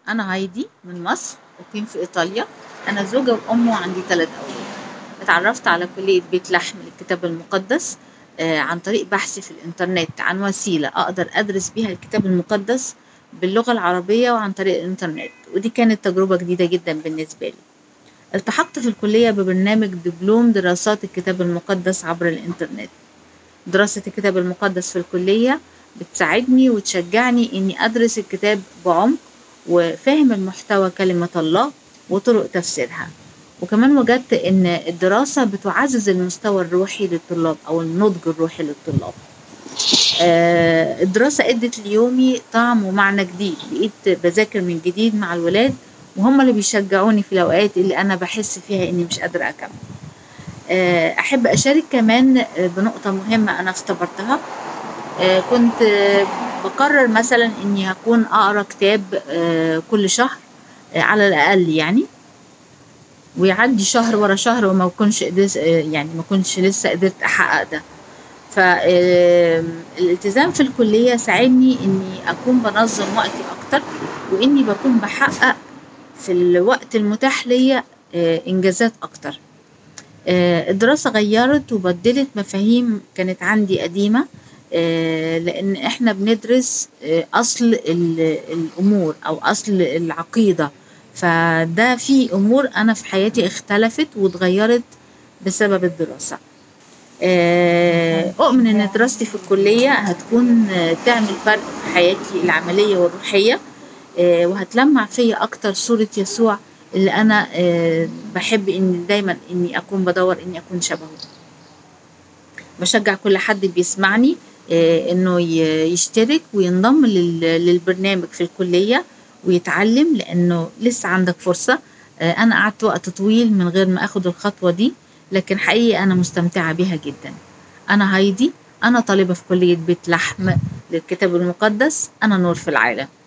أنا هايدي من مصر أقيم في إيطاليا أنا زوجة وأم وعندي ثلاث أولاد اتعرفت على كلية بيت لحم للكتاب المقدس آه، عن طريق بحثي في الإنترنت عن وسيلة أقدر أدرس بيها الكتاب المقدس باللغة العربية وعن طريق الإنترنت ودي كانت تجربة جديدة جدا بالنسبة لي التحقت في الكلية ببرنامج دبلوم دراسات الكتاب المقدس عبر الإنترنت دراسة الكتاب المقدس في الكلية بتساعدني وتشجعني إني أدرس الكتاب بعمق وفهم المحتوى كلمة الله وطرق تفسيرها وكمان وجدت إن الدراسة بتعزز المستوى الروحي للطلاب أو النضج الروحي للطلاب آه، الدراسة ادت ليومي طعم ومعنى جديد بقيت بذاكر من جديد مع الولاد وهم اللي بيشجعوني في الأوقات اللي أنا بحس فيها إني مش قادرة أكمل آه، أحب أشارك كمان بنقطة مهمة أنا اختبرتها آه، كنت آه، بقرر مثلا إني هكون أقرأ كتاب آه، كل شهر آه، على الأقل يعني ويعدي شهر ورا شهر وما أكونش قدرت- آه، يعني ما كنتش لسه قدرت أحقق ده فالالتزام في الكلية ساعدني إني أكون بنظم وقتي أكتر وإني بكون بحقق في الوقت المتاح ليا آه، إنجازات أكتر آه، الدراسة غيرت وبدلت مفاهيم كانت عندي قديمة آه، لأن إحنا بندرس آه، أصل ال- الأمور أو أصل العقيدة فده في أمور أنا في حياتي اختلفت واتغيرت بسبب الدراسة آه، أؤمن إن دراستي في الكلية هتكون آه، تعمل فرق في حياتي العملية والروحية آه، وهتلمع فيا أكتر صورة يسوع اللي أنا آه، بحب إني دايما إني أكون بدور إني أكون شبهه بشجع كل حد بيسمعني آه، إنه ي- يشترك وينضم لل- للبرنامج في الكلية ويتعلم لأنه لسه عندك فرصة آه، أنا قعدت وقت طويل من غير ما أخد الخطوة دي لكن حقيقي أنا مستمتعة بيها جدا أنا هايدي أنا طالبة في كلية بيت لحم للكتاب المقدس أنا نور في العالم